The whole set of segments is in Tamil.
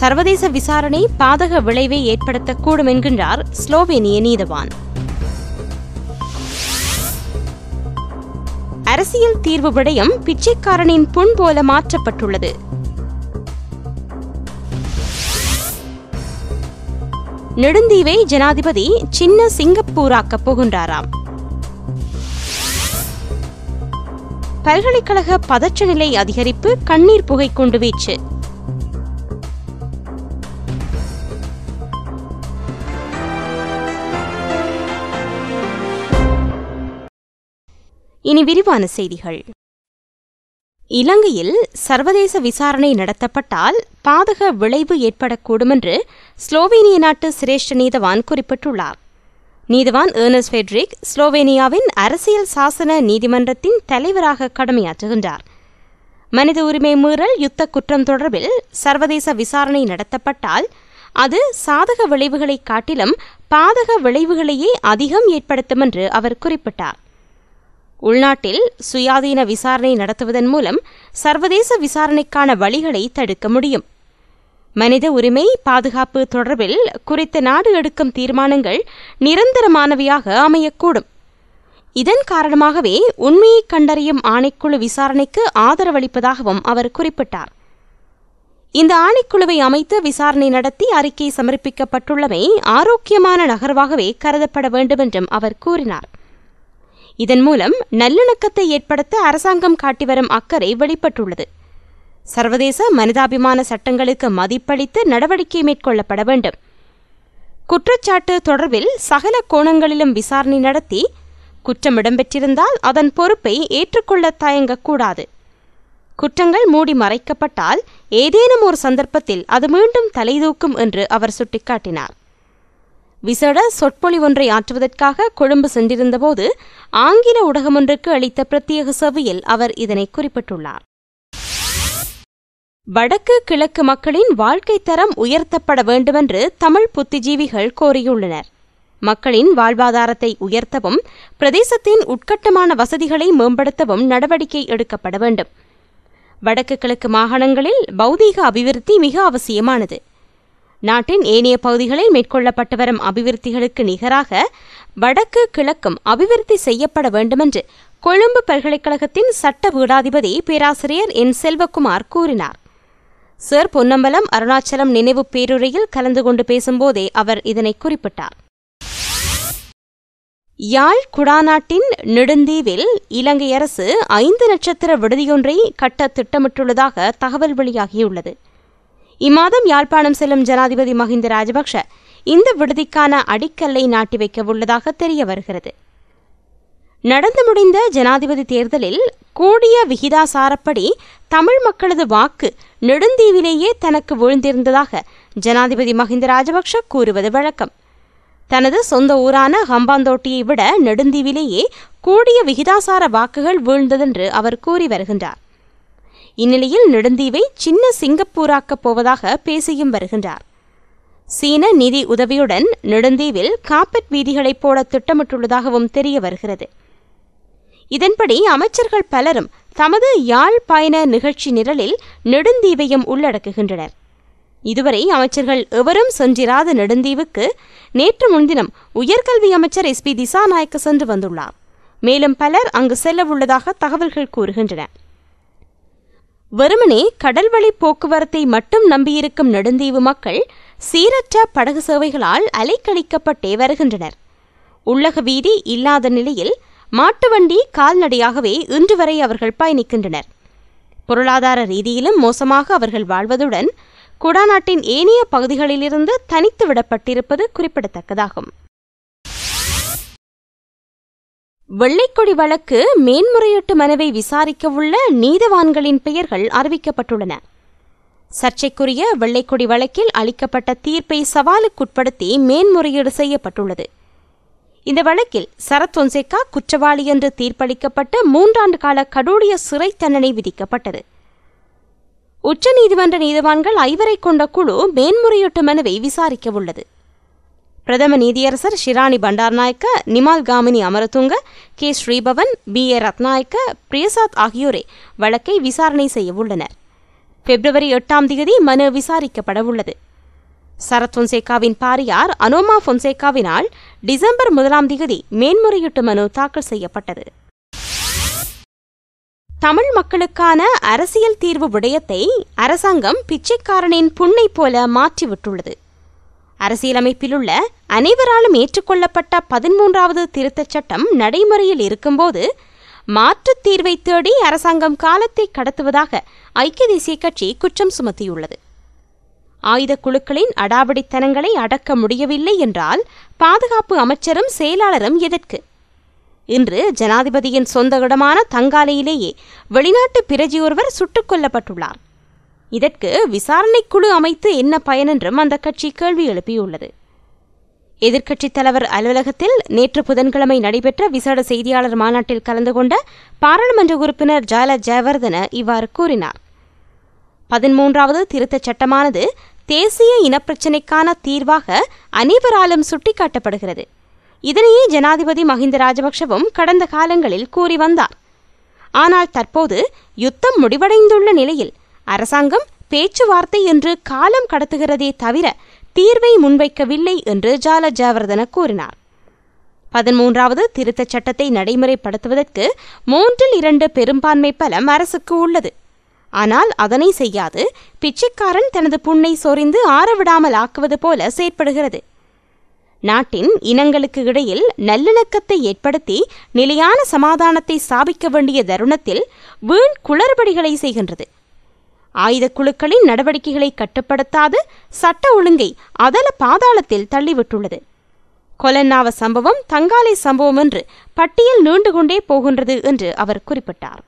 சர்வதேச விசாரணை பாதக விளைவை ஏற்படுத்தக்கூடும் என்கின்றார் ஸ்லோவேனிய நீதவான் அரசியல் தீர்வு விடயம் பிச்சைக்காரனின் புண் போல மாற்றப்பட்டுள்ளது நெடுந்தீவை ஜனாதிபதி சின்ன சிங்கப்பூராக்கப் போகின்றாராம் பல்கலைக்கழக பதற்ற நிலை அதிகரிப்பு கண்ணீர் புகை கொண்டு வீச்சு இனி விரிவான செய்திகள் இலங்கையில் சர்வதேச விசாரணை நடத்தப்பட்டால் பாதக விளைவு ஏற்படக்கூடும் என்று ஸ்லோவேனிய நாட்டு சிரேஷ்ட நீதவான் குறிப்பிட்டுள்ளார் நீதவான் ஏர்னஸ் ஃபெட்ரிக் ஸ்லோவேனியாவின் அரசியல் சாசன நீதிமன்றத்தின் தலைவராக கடமையாற்றுகின்றார் மனித உரிமை மீறல் யுத்த குற்றம் தொடர்பில் சர்வதேச விசாரணை நடத்தப்பட்டால் அது சாதக விளைவுகளை காட்டிலும் பாதக விளைவுகளையே அதிகம் ஏற்படுத்தும் என்று அவர் குறிப்பிட்டார் உள்நாட்டில் சுயாதீன விசாரணை நடத்துவதன் மூலம் சர்வதேச விசாரணைக்கான வழிகளை தடுக்க முடியும் மனித உரிமை பாதுகாப்பு தொடர்பில் குறித்த நாடு எடுக்கும் தீர்மானங்கள் நிரந்தரமானவையாக அமையக்கூடும் இதன் காரணமாகவே உண்மையை கண்டறியும் ஆணைக்குழு விசாரணைக்கு ஆதரவளிப்பதாகவும் அவர் குறிப்பிட்டார் இந்த ஆணைக்குழுவை அமைத்து விசாரணை நடத்தி அறிக்கை சமர்ப்பிக்கப்பட்டுள்ளமை ஆரோக்கியமான நகர்வாகவே கருதப்பட வேண்டும் என்றும் அவர் கூறினார் இதன் மூலம் நல்லிணக்கத்தை ஏற்படுத்த அரசாங்கம் காட்டி வரும் அக்கறை வெளிப்பட்டுள்ளது சர்வதேச மனிதாபிமான சட்டங்களுக்கு மதிப்பளித்து நடவடிக்கை மேற்கொள்ளப்பட வேண்டும் குற்றச்சாட்டு தொடர்பில் சகல கோணங்களிலும் விசாரணை நடத்தி குற்றம் இடம்பெற்றிருந்தால் அதன் பொறுப்பை ஏற்றுக்கொள்ள தயங்கக்கூடாது குற்றங்கள் மூடி மறைக்கப்பட்டால் ஏதேனும் ஒரு சந்தர்ப்பத்தில் அது மீண்டும் தலைதூக்கும் என்று அவர் சுட்டிக்காட்டினார் விசேட சொற்பொழிவொன்றை ஆற்றுவதற்காக கொழும்பு சென்றிருந்தபோது ஆங்கில ஊடகமொன்றுக்கு அளித்த பிரத்யேக செவியில் அவர் இதனை குறிப்பிட்டுள்ளார் வடக்கு கிழக்கு மக்களின் வாழ்க்கை தரம் உயர்த்தப்பட வேண்டுமென்று தமிழ் புத்திஜீவிகள் கோரியுள்ளனர் மக்களின் வாழ்வாதாரத்தை உயர்த்தவும் பிரதேசத்தின் உட்கட்டமான வசதிகளை மேம்படுத்தவும் நடவடிக்கை எடுக்கப்பட வேண்டும் வடக்கு கிழக்கு மாகாணங்களில் பௌதீக அபிவிருத்தி மிக அவசியமானது நாட்டின் ஏனைய பகுதிகளில் மேற்கொள்ளப்பட்டு வரும் அபிவிருத்திகளுக்கு நிகராக வடக்கு கிழக்கும் அபிவிருத்தி செய்யப்பட வேண்டுமென்று கொழும்பு பல்கலைக்கழகத்தின் சட்ட வீடாதிபதி பேராசிரியர் என் செல்வகுமார் கூறினார் சர் பொன்னம்பலம் அருணாச்சலம் நினைவு பேருரையில் கலந்து கொண்டு பேசும்போதே அவர் இதனை குறிப்பிட்டார் யாழ் குடாநாட்டின் நெடுந்தீவில் இலங்கை அரசு ஐந்து நட்சத்திர விடுதியொன்றை கட்ட திட்டமிட்டுள்ளதாக தகவல் வெளியாகியுள்ளது இம்மாதம் யாழ்ப்பாணம் செல்லும் ஜனாதிபதி மஹிந்த ராஜபக்ஷ இந்த விடுதிக்கான அடிக்கல்லை நாட்டி வைக்க உள்ளதாக தெரிய வருகிறது நடந்து முடிந்த ஜனாதிபதி தேர்தலில் கூடிய விகிதாசாரப்படி தமிழ் மக்களது வாக்கு நெடுந்தீவிலேயே தனக்கு விழுந்திருந்ததாக ஜனாதிபதி மஹிந்த ராஜபக்ஷ கூறுவது வழக்கம் தனது சொந்த ஊரான ஹம்பாந்தோட்டியை விட நெடுந்தீவிலேயே கூடிய விகிதாசார வாக்குகள் வீழ்ந்ததென்று அவர் கூறி வருகின்றார் இந்நிலையில் நெடுந்தீவை சின்ன சிங்கப்பூராக்கப் போவதாக பேசியும் வருகின்றார் சீன நிதி உதவியுடன் நெடுந்தீவில் காப்பெட் வீதிகளை போட திட்டமிட்டுள்ளதாகவும் தெரிய வருகிறது இதன்படி அமைச்சர்கள் பலரும் தமது யாழ் பயண நிகழ்ச்சி நிரலில் நெடுந்தீவையும் உள்ளடக்குகின்றனர் இதுவரை அமைச்சர்கள் எவரும் சென்றிராத நெடுந்தீவுக்கு நேற்று முன்தினம் உயர்கல்வி அமைச்சர் எஸ் பி திசாநாயக்க சென்று வந்துள்ளார் மேலும் பலர் அங்கு செல்லவுள்ளதாக தகவல்கள் கூறுகின்றன வெறுமனே கடல்வழி போக்குவரத்தை மட்டும் நம்பியிருக்கும் நெடுந்தீவு மக்கள் சீரற்ற படகு சேவைகளால் அலைக்கழிக்கப்பட்டே வருகின்றனர் உள்ளக வீதி இல்லாத நிலையில் மாட்டு வண்டி கால்நடையாகவே இன்று வரை அவர்கள் பயணிக்கின்றனர் பொருளாதார ரீதியிலும் மோசமாக அவர்கள் வாழ்வதுடன் குடாநாட்டின் ஏனைய பகுதிகளிலிருந்து தனித்து விடப்பட்டிருப்பது குறிப்பிடத்தக்கதாகும் வெள்ளைக்கொடி வழக்கு மேன்முறையீட்டு மனுவை விசாரிக்க உள்ள நீதவான்களின் பெயர்கள் அறிவிக்கப்பட்டுள்ளன சர்ச்சைக்குரிய வெள்ளைக்கொடி வழக்கில் அளிக்கப்பட்ட தீர்ப்பை சவாலுக்குட்படுத்தி மேன்முறையீடு செய்யப்பட்டுள்ளது இந்த வழக்கில் சரத் பொன்சேகா குற்றவாளி என்று தீர்ப்பளிக்கப்பட்டு மூன்றாண்டு கால கடூழிய சிறை தண்டனை விதிக்கப்பட்டது உச்சநீதிமன்ற நீதிவான்கள் ஐவரை கொண்ட குழு மேன்முறையீட்டு மனுவை விசாரிக்க உள்ளது பிரதம நீதியரசர் Shirani Bandaranayake Nimal Gamini Amaratunga K Sripavan B A Ratnayake Priyasath ஆகியோரே வழக்கை விசாரணை செய்ய உள்ளனர் பிப்ரவரி எட்டாம் தேதி மனு விசாரிக்கப்பட உள்ளது சரத் பொன்சேகாவின் பாரியார் அனோமா பொன்சேகாவினால் டிசம்பர் முதலாம் தேதி மேன்முறையீட்டு மனு தாக்கல் செய்யப்பட்டது தமிழ் மக்களுக்கான அரசியல் தீர்வு விடயத்தை அரசாங்கம் பிச்சைக்காரனின் புண்ணை போல மாற்றிவிட்டுள்ளது அரசியலமைப்பிலுள்ள அனைவராலும் ஏற்றுக்கொள்ளப்பட்ட பதிமூன்றாவது திருத்தச் சட்டம் நடைமுறையில் இருக்கும்போது மாற்றுத் தீர்வை தேடி அரசாங்கம் காலத்தை கடத்துவதாக ஐக்கிய தேசிய கட்சி குற்றம் சுமத்தியுள்ளது ஆயுத குழுக்களின் அடாவடித்தனங்களை அடக்க முடியவில்லை என்றால் பாதுகாப்பு அமைச்சரும் செயலாளரும் எதற்கு இன்று ஜனாதிபதியின் சொந்த இடமான தங்காலையிலேயே வெளிநாட்டு பிரஜையொருவர் சுட்டுக் கொல்லப்பட்டுள்ளார் இதற்கு விசாரணைக் குழு அமைத்து என்ன பயன் என்றும் அந்த கட்சி கேள்வி எழுப்பியுள்ளது எதிர்க்கட்சித் தலைவர் அலுவலகத்தில் நேற்று புதன்கிழமை நடைபெற்ற விசேட செய்தியாளர் மாநாட்டில் கலந்து கொண்ட பாராளுமன்ற உறுப்பினர் ஜால ஜெயவர்தன இவ்வாறு கூறினார் பதிமூன்றாவது திருத்தச் சட்டமானது தேசிய இனப்பிரச்சினைக்கான தீர்வாக அனைவராலும் சுட்டிக்காட்டப்படுகிறது இதனையே ஜனாதிபதி மஹிந்த ராஜபக்ஷவும் கடந்த காலங்களில் கூறி வந்தார் ஆனால் தற்போது யுத்தம் முடிவடைந்துள்ள நிலையில் அரசாங்கம் பேச்சுவார்த்தை என்று காலம் கடத்துகிறதே தவிர தீர்வை முன்வைக்கவில்லை என்று ஜால ஜாவர்தன கூறினார் பதிமூன்றாவது திருத்தச் சட்டத்தை நடைமுறைப்படுத்துவதற்கு மூன்றில் இரண்டு பெரும்பான்மை பலம் அரசுக்கு உள்ளது ஆனால் அதனை செய்யாது பிச்சைக்காரன் தனது புண்ணை சொரிந்து ஆறவிடாமல் ஆக்குவது போல செயற்படுகிறது நாட்டின் இனங்களுக்கு இடையில் நல்லிணக்கத்தை ஏற்படுத்தி நிலையான சமாதானத்தை ஸ்தாபிக்க வேண்டிய தருணத்தில் வீண் குளறுபடிகளை செய்கின்றது ஆயுத குழுக்களின் நடவடிக்கைகளை கட்டுப்படுத்தாது சட்ட ஒழுங்கை அதல பாதாளத்தில் தள்ளிவிட்டுள்ளது கொலன்னாவ சம்பவம் தங்காலை சம்பவம் என்று பட்டியல் நீண்டு கொண்டே போகின்றது என்று அவர் குறிப்பிட்டார்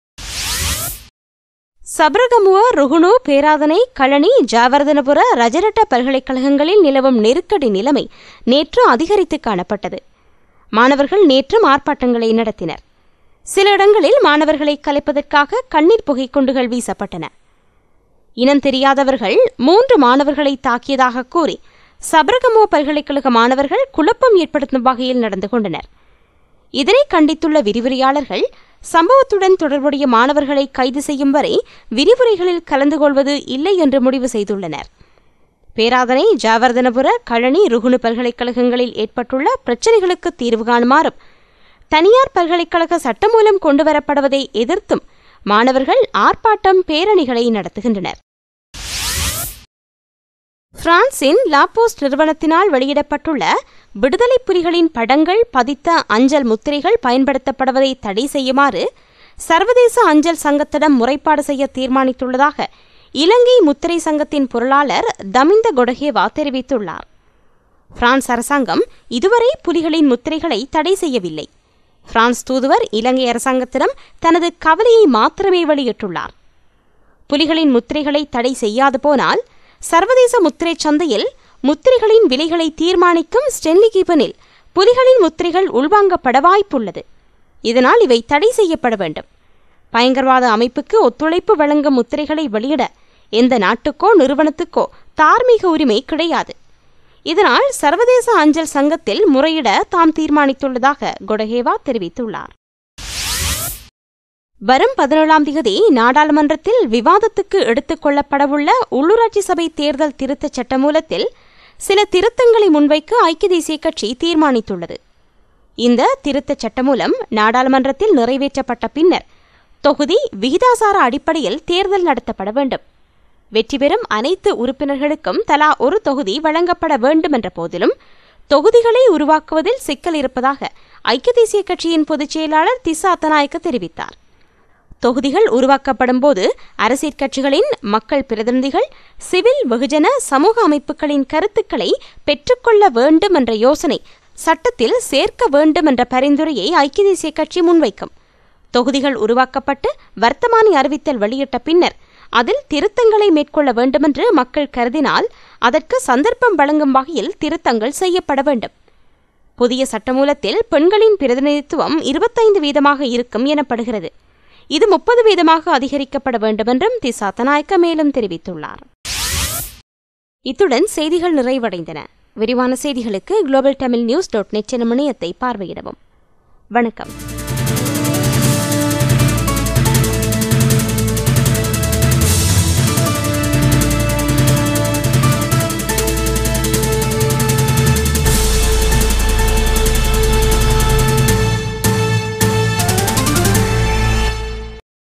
சபரகமுவ ருகுணு பேராதனை களனி ஜாவர்தனபுர ரஜரட்ட பல்கலைக்கழகங்களில் நிலவும் நெருக்கடி நிலைமை நேற்று அதிகரித்து காணப்பட்டது மாணவர்கள் நேற்றும் ஆர்ப்பாட்டங்களை நடத்தினர் சில இடங்களில் மாணவர்களை கலைப்பதற்காக கண்ணீர் புகை குண்டுகள் வீசப்பட்டன இனம் தெரியாதவர்கள் மூன்று மாணவர்களை தாக்கியதாக கூறி சபரகமோ பல்கலைக்கழக மாணவர்கள் குழப்பம் ஏற்படுத்தும் வகையில் நடந்து கொண்டனர் இதனை கண்டித்துள்ள விரிவுரையாளர்கள் சம்பவத்துடன் தொடர்புடைய மாணவர்களை கைது செய்யும் வரை விரிவுரைகளில் கலந்து கொள்வது இல்லை என்று முடிவு செய்துள்ளனர் பேராதனை ஜாவர்தனபுர களனி ருகுணு பல்கலைக்கழகங்களில் ஏற்பட்டுள்ள பிரச்சினைகளுக்கு தீர்வு காணுமாறும் தனியார் பல்கலைக்கழக சட்டமூலம் கொண்டுவரப்படுவதை எதிர்த்தும் மாணவர்கள் ஆர்ப்பாட்டம் பேரணிகளை நடத்துகின்றனர் பிரான்சின் லாபோஸ்ட் நிறுவனத்தினால் வெளியிடப்பட்டுள்ள விடுதலை புலிகளின் படங்கள் பதித்த அஞ்சல் முத்திரைகள் பயன்படுத்தப்படுவதை தடை செய்யுமாறு சர்வதேச அஞ்சல் சங்கத்திடம் முறைப்பாடு செய்ய தீர்மானித்துள்ளதாக இலங்கை முத்திரை சங்கத்தின் பொருளாளர் தமிந்த கொடகேவா தெரிவித்துள்ளார் பிரான்ஸ் அரசாங்கம் இதுவரை புலிகளின் முத்திரைகளை தடை செய்யவில்லை பிரான்ஸ் தூதுவர் இலங்கை அரசாங்கத்திடம் தனது கவலையை மாத்திரமே வெளியிட்டுள்ளார் புலிகளின் முத்திரைகளை தடை செய்யாது போனால் சர்வதேச முத்திரை சந்தையில் முத்திரைகளின் விலைகளை தீர்மானிக்கும் ஸ்டென்லி கீபனில் புலிகளின் முத்திரைகள் உள்வாங்கப்பட வாய்ப்புள்ளது இதனால் இவை தடை செய்யப்பட வேண்டும் பயங்கரவாத அமைப்புக்கு ஒத்துழைப்பு வழங்கும் முத்திரைகளை வெளியிட எந்த நாட்டுக்கோ நிறுவனத்துக்கோ தார்மீக உரிமை கிடையாது இதனால் சர்வதேச அஞ்சல் சங்கத்தில் முறையிட தாம் தீர்மானித்துள்ளதாக கொடகேவா தெரிவித்துள்ளார் வரும் பதினேழாம் தேதி நாடாளுமன்றத்தில் விவாதத்துக்கு எடுத்துக் கொள்ளப்படவுள்ள உள்ளூராட்சி சபை தேர்தல் திருத்தச் சட்டமூலத்தில் சில திருத்தங்களை முன்வைக்க ஐக்கிய தேசிய கட்சி தீர்மானித்துள்ளது இந்த திருத்தச் சட்டமூலம் நாடாளுமன்றத்தில் நிறைவேற்றப்பட்ட பின்னர் தொகுதி விகிதாசார அடிப்படையில் தேர்தல் நடத்தப்பட வேண்டும் வெற்றி பெறும் அனைத்து உறுப்பினர்களுக்கும் தலா ஒரு தொகுதி வழங்கப்பட வேண்டும் என்ற போதிலும் தொகுதிகளை உருவாக்குவதில் சிக்கல் இருப்பதாக ஐக்கிய தேசிய கட்சியின் பொதுச் செயலாளர் திசா அத்தநாயக்க தெரிவித்தார் தொகுதிகள் உருவாக்கப்படும் போது அரசியல் கட்சிகளின் மக்கள் பிரதிநிதிகள் சிவில் வெகுஜன சமூக அமைப்புகளின் கருத்துக்களை பெற்றுக்கொள்ள வேண்டும் என்ற யோசனை சட்டத்தில் சேர்க்க வேண்டும் என்ற பரிந்துரையை ஐக்கிய தேசிய கட்சி முன்வைக்கும் தொகுதிகள் உருவாக்கப்பட்டு வர்த்தமானி அறிவித்தல் வெளியிட்ட பின்னர் அதில் திருத்தங்களை மேற்கொள்ள வேண்டுமென்று மக்கள் கருதினால் அதற்கு சந்தர்ப்பம் வழங்கும் வகையில் திருத்தங்கள் செய்யப்பட வேண்டும் புதிய சட்டமூலத்தில் பெண்களின் பிரதிநிதித்துவம் இருபத்தைந்து வீதமாக இருக்கும் எனப்படுகிறது இது முப்பது வீதமாக அதிகரிக்கப்பட வேண்டுமென்றும் தி சத்தநாயக்க மேலும் தெரிவித்துள்ளார் இத்துடன் செய்திகள் நிறைவடைந்தன விரிவான செய்திகளுக்கு global Tamil news dot net எனும் இணையத்தை பார்வையிடவும் வணக்கம்